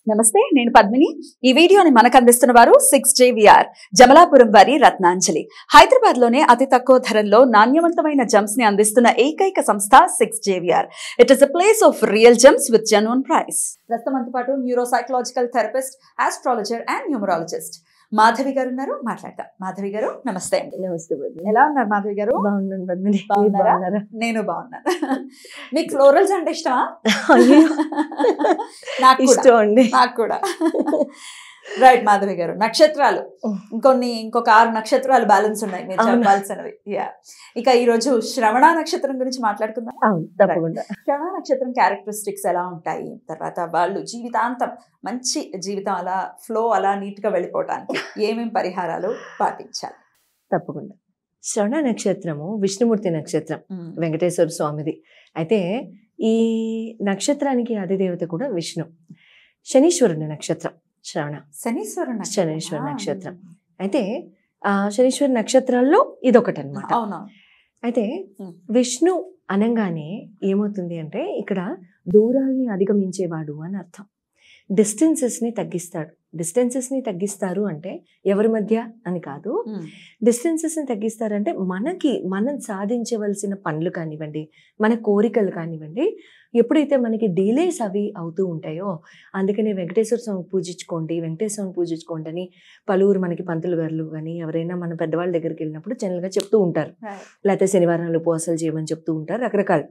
నమస్తే నేను పద్మిని ఈ వీడియోని మనకు అందిస్తున్న వారు సిక్స్ జేవిఆర్ జమలాపురం వారి రత్నాంజలి హైదరాబాద్ లోనే అతి తక్కువ ధరల్లో నాణ్యవంతమైన జమ్స్ ని అందిస్తున్న ఏకైక సంస్థ six JVR it is a place of real gems with genuine price ప్రస్తుతం పాటు neuro psychological therapist astrologer and numerologist Madhavi garu ఉన్నారు మాట్లాడతాం మాధవి గారు నమస్తే అండి నమస్తే పద్మిని ఎలా ఉన్నారు మాధవి గారు బాగున్నాను పద్మిని మీరు బాగున్నారా? బాగున్నారా నేను బాగున్నాను మీకు ఫ్లోరల్స్ అంటే ఇష్టమా అయ్యో. నాకు కూడా. ఇష్టం అండి నాకు కూడా రైట్ మాధవి గారు నక్షత్రాలు ఇంకొన్ని ఇంకొక ఆరు నక్షత్రాలు బ్యాలెన్స్ ఉన్నాయి మీరు అవునా? చెప్పాల్సినవి యా ఇక ఈ రోజు శ్రవణ నక్షత్రం గురించి మాట్లాడుకుందాం అవును తప్పకుండా శ్రవణ నక్షత్రం క్యారెక్టరిస్టిక్స్ ఎలా ఉంటాయి తర్వాత వాళ్ళు జీవితాంతం మంచి జీవితం అలా ఫ్లో అలా నీట్ గా వెళ్ళిపోవటానికి ఏమేం పరిహారాలు పాటించాలి తప్పకుండా శ్రవణ నక్షత్రము విష్ణుమూర్తి నక్షత్రం వెంకటేశ్వర స్వామిది అయితే ఈ నక్షత్రానికి అధిదేవత కూడా విష్ణు శనీశ్వరుని నక్షత్రం శ్రవణ శనీశ్వర నక్షత్రం శనీశ్వర నక్షత్రం. అయితే ఆ శనీశ్వర నక్షత్రాల్లో ఇదొకటి అనమాట అవును అయితే Hmm. విష్ణు అనంగానే ఏమవుతుంది అంటే ఇక్కడ దూరాల్ని అధిగమించేవాడు అని అర్థం డిస్టెన్సెస్ని తగ్గిస్తాడు డిస్టెన్సెస్ని తగ్గిస్తారు అంటే ఎవరి మధ్య అని కాదు డిస్టెన్సెస్ని తగ్గిస్తారంటే మనకి మనం సాధించవలసిన పనులు కానివ్వండి మన కోరికలు కానివ్వండి ఎప్పుడైతే మనకి డిలేస్ అవి అవుతూ ఉంటాయో అందుకని వెంకటేశ్వర స్వామి పూజించుకోండి వెంకటేశ్వర స్వామి పూజించుకోండి అని పలువురు మనకి పంతులు గారులు కానీ ఎవరైనా మన పెద్దవాళ్ళ దగ్గరికి వెళ్ళినప్పుడు జనరల్గా చెప్తూ ఉంటారు లేకపోతే శనివారాలు ఉపవాసాలు చేయమని చెప్తూ ఉంటారు రకరకాలు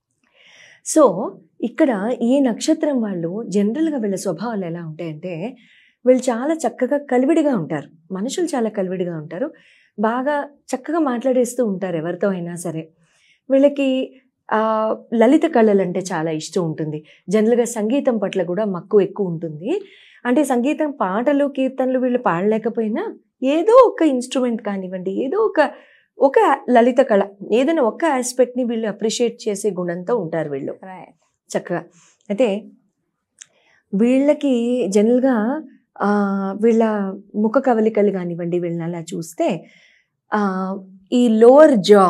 సో ఇక్కడ ఈ నక్షత్రం వాళ్ళు జనరల్గా వీళ్ళ స్వభావాలు ఎలా ఉంటాయంటే వీళ్ళు చాలా చక్కగా కలివిడిగా ఉంటారు మనుషులు చాలా కలివిడిగా ఉంటారు బాగా చక్కగా మాట్లాడేస్తూ ఉంటారు ఎవరితో అయినా సరే వీళ్ళకి ఆ, లలిత కళలు అంటే చాలా ఇష్టం ఉంటుంది జనరల్గా సంగీతం పట్ల కూడా మక్కువ ఎక్కువ ఉంటుంది అంటే సంగీతం పాటలు కీర్తనలు వీళ్ళు పాడలేకపోయినా ఏదో ఒక ఇన్స్ట్రుమెంట్ కానివ్వండి ఏదో ఒక ఒక లలిత కళ ఏదైనా ఒక ఆస్పెక్ట్ని వీళ్ళు అప్రిషియేట్ చేసే గుణంతో ఉంటారు వీళ్ళు చక్కగా అయితే వీళ్ళకి జనరల్గా ఆ, వీళ్ళ ముఖ కవలికలు కానివ్వండి వీళ్ళని అలా చూస్తే ఆ, ఈ లోవర్ జా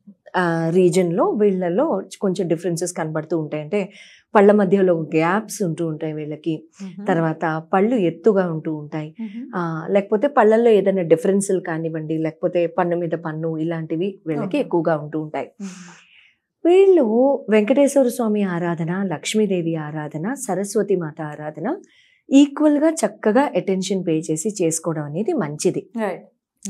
రీజన్లో వీళ్ళలో కొంచెం డిఫరెన్సెస్ కనబడుతూ ఉంటాయి అంటే పళ్ళ మధ్యలో గ్యాప్స్ ఉంటూ ఉంటాయి వీళ్ళకి తర్వాత పళ్ళు ఎత్తుగా ఉంటూ ఉంటాయి ఆ, లేకపోతే పళ్ళల్లో ఏదైనా డిఫరెన్స్లు కానివ్వండి లేకపోతే పన్ను మీద పన్ను ఇలాంటివి వీళ్ళకి Okay. ఎక్కువగా ఉంటూ ఉంటాయి వీళ్ళు వెంకటేశ్వర స్వామి ఆరాధన లక్ష్మీదేవి ఆరాధన సరస్వతి మాత ఆరాధన ఈక్వల్గా చక్కగా అటెన్షన్ పే చేసి చేసుకోవడం అనేది మంచిది రైట్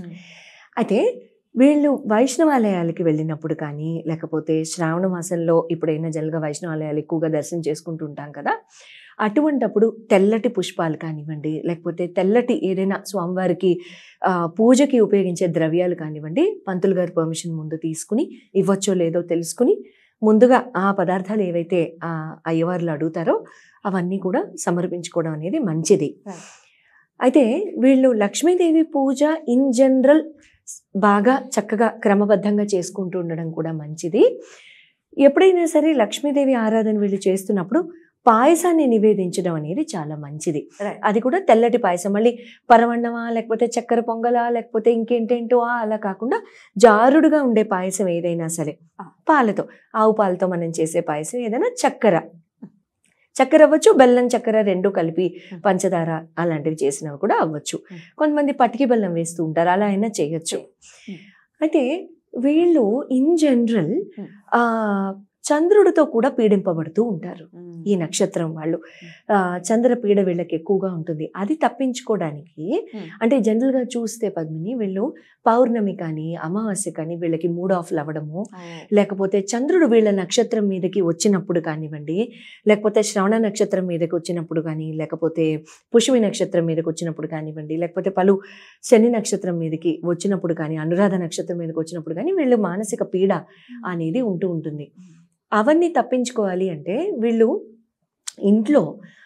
అయితే వీళ్ళు వైష్ణవాలయాలకి వెళ్ళినప్పుడు కానీ లేకపోతే శ్రావణ మాసంలో ఇప్పుడైనా జనరల్గా వైష్ణవాలయాలు ఎక్కువగా దర్శనం చేసుకుంటూ ఉంటాం కదా అటువంటప్పుడు తెల్లటి పుష్పాలు కానివ్వండి లేకపోతే తెల్లటి ఏదైనా స్వామివారికి ఆ, పూజకి ఉపయోగించే ద్రవ్యాలు కానివ్వండి పంతులు గారి పర్మిషన్ ముందు తీసుకుని ఇవ్వచ్చో లేదో తెలుసుకుని ముందుగా ఆ పదార్థాలు ఏవైతే ఆ అయ్యవార్లు అడుగుతారో అవన్నీ కూడా సమర్పించుకోవడం అనేది మంచిది Right. అయితే వీళ్ళు లక్ష్మీదేవి పూజ ఇన్ జనరల్ బాగా చక్కగా క్రమబద్ధంగా చేసుకుంటూ ఉండడం కూడా మంచిది ఎప్పుడైనా సరే లక్ష్మీదేవి ఆరాధన వీళ్ళు చేస్తున్నప్పుడు పాయసాన్ని నివేదించడం అనేది చాలా మంచిది Right. అది కూడా తెల్లటి పాయసం మళ్ళీ పరవన్నమా లేకపోతే చక్కెర పొంగలా లేకపోతే ఇంకేంటేంటో ఆ అలా కాకుండా జారుడుగా ఉండే పాయసం ఏదైనా సరే Ah. పాలతో ఆవు పాలతో మనం చేసే పాయసం ఏదైనా చక్కెర చక్కెర అవ్వచ్చు బెల్లం చక్కెర రెండు కలిపి Hmm. పంచదార అలాంటివి చేసినవి కూడా అవ్వచ్చు Hmm. కొంతమంది పటికి బెల్లం వేస్తూ ఉంటారు అలా అయినా చేయొచ్చు Hmm. అయితే వీళ్ళు ఇన్ జనరల్ Hmm. ఆ చంద్రుడితో కూడా పీడింపబడుతూ ఉంటారు ఈ నక్షత్రం వాళ్ళు ఆ, చంద్రపీడ వీళ్ళకి ఎక్కువగా ఉంటుంది అది తప్పించుకోవడానికి Hmm. అంటే జనరల్గా చూస్తే పద్మిని వీళ్ళు పౌర్ణమి కానీ అమావాస్య కానీ వీళ్ళకి మూడ్ ఆఫ్ అవ్వడము లేకపోతే చంద్రుడు వీళ్ళ నక్షత్రం మీదకి వచ్చినప్పుడు కానివ్వండి లేకపోతే శ్రవణ నక్షత్రం మీదకి వచ్చినప్పుడు కానీ లేకపోతే పుష్మి నక్షత్రం మీదకి వచ్చినప్పుడు కానివ్వండి లేకపోతే పలు శని నక్షత్రం మీదకి వచ్చినప్పుడు కానీ అనురాధ నక్షత్రం మీదకి వచ్చినప్పుడు కానీ వీళ్ళు మానసిక పీడ అనేది ఉంటూ ఉంటుంది అవన్నీ తప్పించుకోవాలి అంటే వీళ్ళు ఇంట్లో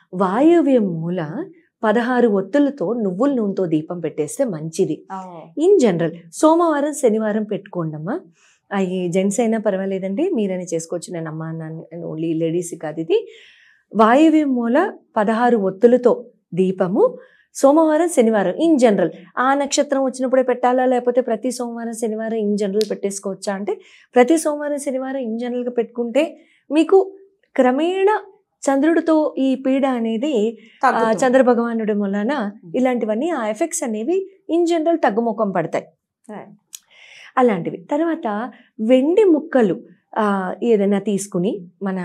వాయవ్య మూల పదహారు ఒత్తులతో నువ్వుల నూనెతో దీపం పెట్టేస్తే మంచిది ఇన్ జనరల్ సోమవారం శనివారం పెట్టుకోండమ్మా అవి జెంట్స్ అయినా పర్వాలేదండి మీరైనా చేసుకోవచ్చు నేను అమ్మా అన్నాను ఓన్లీ లేడీస్ కాదు ఇది వాయువ్య మూల పదహారు ఒత్తులతో దీపము సోమవారం శనివారం ఇన్ జనరల్ ఆ నక్షత్రం వచ్చినప్పుడే పెట్టాలా లేకపోతే ప్రతి సోమవారం శనివారం ఇన్ జనరల్ పెట్టేసుకోవచ్చా అంటే ప్రతి సోమవారం శనివారం ఇన్ జనరల్గా పెట్టుకుంటే మీకు క్రమేణా చంద్రుడితో ఈ పీడ అనేది ఆ, తగ్గుతుంది. చంద్ర భగవానుడి వలన ఇలాంటివన్నీ ఆ ఎఫెక్ట్స్ అనేవి ఇన్ జనరల్ తగ్గుముఖం పడతాయి Right. అలాంటివి తర్వాత వెండి ముక్కలు ఆ, ఏదైనా తీసుకుని మన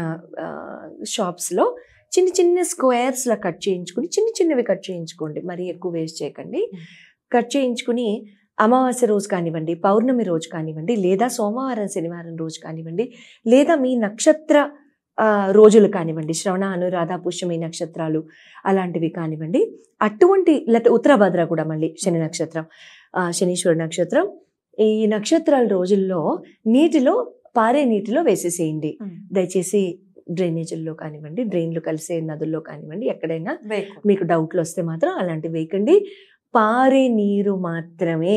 షాప్స్లో చిన్న చిన్న స్క్వేర్స్లా కట్ చేయించుకుని చిన్న చిన్నవి కట్ చేయించుకోండి మరీ ఎక్కువ వేస్ట్ చేయకండి Mm. కట్ చేయించుకుని అమావాస్య రోజు కానివ్వండి పౌర్ణమి రోజు కానివ్వండి లేదా సోమవారం శనివారం రోజు కానివ్వండి లేదా మీ నక్షత్ర ఆ, రోజులు కానివ్వండి శ్రవణ అనురాధ పుష్యమి నక్షత్రాలు అలాంటివి కానివ్వండి అటువంటి లేకపోతే ఉత్తరాభద్ర కూడా మళ్ళీ శని నక్షత్రం ఆ, శనీశ్వర నక్షత్రం ఈ నక్షత్రాల రోజుల్లో నీటిలో పారే నీటిలో వేసేసేయండి ఉమ్. దయచేసి డ్రైనేజీల్లో కానివ్వండి డ్రైన్లు కలిసే నదుల్లో కానివ్వండి ఎక్కడైనా వేకు. మీకు డౌట్లు వస్తే మాత్రం అలాంటివి వేయకండి పారే నీరు మాత్రమే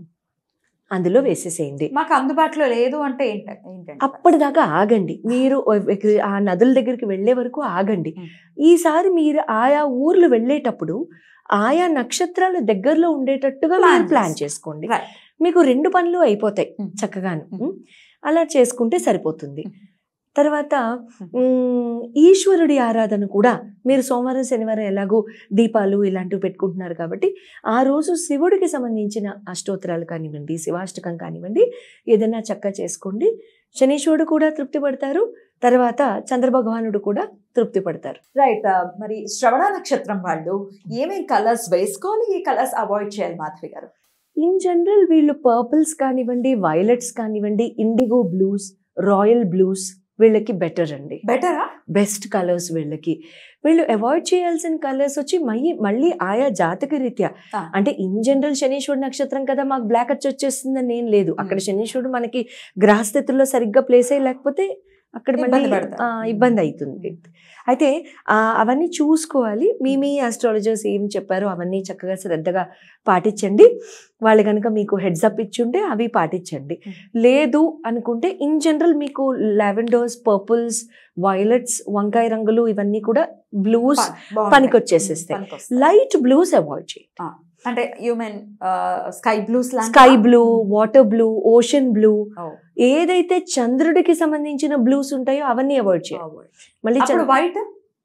అందులో వేసేసేయండి మాకు అందుబాటులో లేదు అంటే ఏంట ఏంటంటే అప్పటిదాకా ఆగండి మీరు ఆ నదుల దగ్గరికి వెళ్ళే వరకు ఆగండి Hmm. ఈసారి మీరు ఆయా ఊర్లు వెళ్ళేటప్పుడు ఆయా నక్షత్రాలు దగ్గరలో ఉండేటట్టుగా Plan మీరు ప్లాన్ చేసుకో. చేసుకోండి Right. మీకు రెండు పనులు అయిపోతాయి Hmm. చక్కగాను Hmm. Hmm. అలా చేసుకుంటే సరిపోతుంది Hmm. తర్వాత Hmm. మ్, ఈశ్వరుడి ఆరాధన కూడా మీరు సోమవారం శనివారం ఎలాగో దీపాలు ఇలాంటివి పెట్టుకుంటున్నారు కాబట్టి ఆ రోజు శివుడికి సంబంధించిన అష్టోత్తరాలు కానివ్వండి శివాష్టకం కానివ్వండి ఏదైనా చక్క చేసుకోండి శనీశ్వరుడు కూడా తృప్తి పడతారు తర్వాత చంద్రభగవానుడు కూడా తృప్తి పడతారు రైట్ మరి శ్రవణ నక్షత్రం వాళ్ళు ఏమేం కలర్స్ వేసుకోవాలి ఏ కలర్స్ అవాయిడ్ చేయాలి మాధవి గారు ఇన్ జనరల్ వీళ్ళు పర్పుల్స్ కానివ్వండి వైలెట్స్ కానివ్వండి ఇండిగో బ్లూస్ రాయల్ బ్లూస్ వీళ్ళకి బెటర్ అండి బెటరా బెస్ట్ కలర్స్ వీళ్ళకి వీళ్ళు అవాయిడ్ చేయాల్సిన కలర్స్ వచ్చి మళ్ళీ మళ్ళీ ఆయా జాతక రీత్యా ఆ. అంటే ఇన్ జనరల్ శనీశ్వరుడు నక్షత్రం కదా మాకు బ్లాక్ వచ్చి వచ్చేస్తుందని ఏం లేదు అక్కడ Hmm. శనీశ్వరుడు మనకి గ్రహస్థితుల్లో సరిగ్గా ప్లేస్ అయ్యి లేకపోతే అక్కడ మళ్ళీ ఇబ్బంది పడతారు. ఆ, ఇబ్బంది అవుతుంది అయితే ఆ, అవన్నీ చూసుకోవాలి మీ మీ ఆస్ట్రాలజర్స్ ఏం చెప్పారో అవన్నీ చక్కగా శ్రద్ధగా పాటించండి వాళ్ళు కనుక మీకు హెడ్స్ అప్ ఇచ్చుంటే అవి పాటించండి Hmm. లేదు అనుకుంటే ఇన్ జనరల్ మీకు లావెండర్స్ పర్పుల్స్ వైలెట్స్ వంకాయ రంగులు ఇవన్నీ కూడా బ్లూస్ పనికొచ్చేసేస్తాయి. లైట్ బ్లూస్ అవాయిడ్ చేయండి అంటే you mean sky blues sky blue water blue ocean blue ఏదైతే చంద్రుడికి సంబంధించిన బ్లూస్ ఉంటాయో అవన్నీ అవాయిడ్ చేయాలి మళ్ళీ అప్పుడు వైట్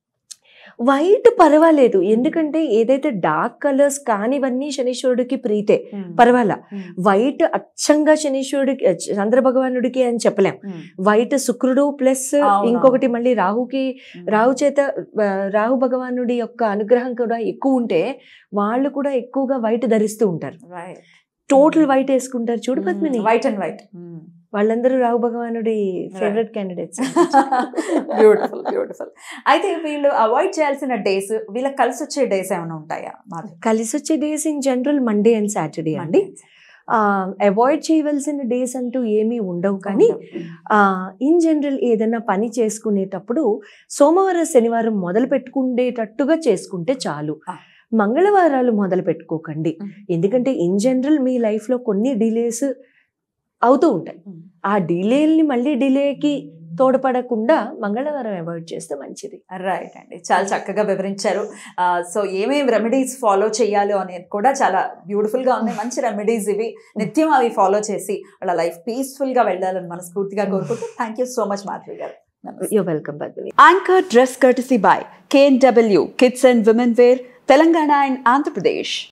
వైట్ పర్వాలేదు ఎందుకంటే ఏదైతే డార్క్ కలర్స్ కానివన్నీ శనీశ్వరుడికి ప్రీతే పర్వాలా వైట్ అచ్చంగా శనీశ్వరుడికి చంద్ర భగవానుడికి అని చెప్పలేం వైట్ శుక్రుడు ప్లస్ అవునవును. ఇంకొకటి మళ్ళీ రాహుకి రాహు చేత ఆ, రాహు భగవానుడి యొక్క అనుగ్రహం కూడా ఎక్కువ ఉంటే వాళ్ళు కూడా ఎక్కువగా వైట్ ధరిస్తూ ఉంటారు టోటల్ వైట్ వేసుకుంటారు చూడు పద్మిని వైట్ అండ్ వైట్ వాళ్ళందరూ రాహు భగవానుడి ఫేవరెట్ క్యాండిడేట్స్ బ్యూటిఫుల్ బ్యూటిఫుల్ అయితే వీళ్ళు అవాయిడ్ చేయాల్సిన డేస్ వీళ్ళకి కలిసి వచ్చే డేస్ ఏమైనా ఉంటాయా మాధవి కలిసి వచ్చే days in general Monday and Saturday అండి అవాయిడ్ చేయవలసిన డేస్ అంటూ ఏమీ ఉండవు కానీ ఇన్ జనరల్ ఏదైనా పని చేసుకునేటప్పుడు సోమవారం శనివారం మొదలు పెట్టుకునేటట్టుగా చేసుకుంటే చాలు Ah. మంగళవారాలు మొదలు పెట్టుకోకండి Mm. ఎందుకంటే ఇన్ జనరల్ మీ లైఫ్లో కొన్ని డిలేస్ అవుతూ ఉంటాయి Mm. ఆ డిలేల్ని మళ్ళీ డిలేకి తోడ్పడకుండా మంగళవారం అవాయిడ్ చేస్తే మంచిది రైట్ అండి చాలా చక్కగా వివరించారు సో ఏమేమి రెమెడీస్ ఫాలో చేయాలో అనేది కూడా చాలా బ్యూటిఫుల్ గా ఉన్నాయి మంచి రెమెడీస్ ఇవి నిత్యం అవి ఫాలో చేసి వాళ్ళ లైఫ్ పీస్ఫుల్ గా వెళ్ళాలని మనస్ఫూర్తిగా కోరుకుంటూ thank you so much Madhavi garu you welcome Padmini Anchor Dress Courtesy by KNW Kids and Women Wear, Telangana and Andhra Pradesh.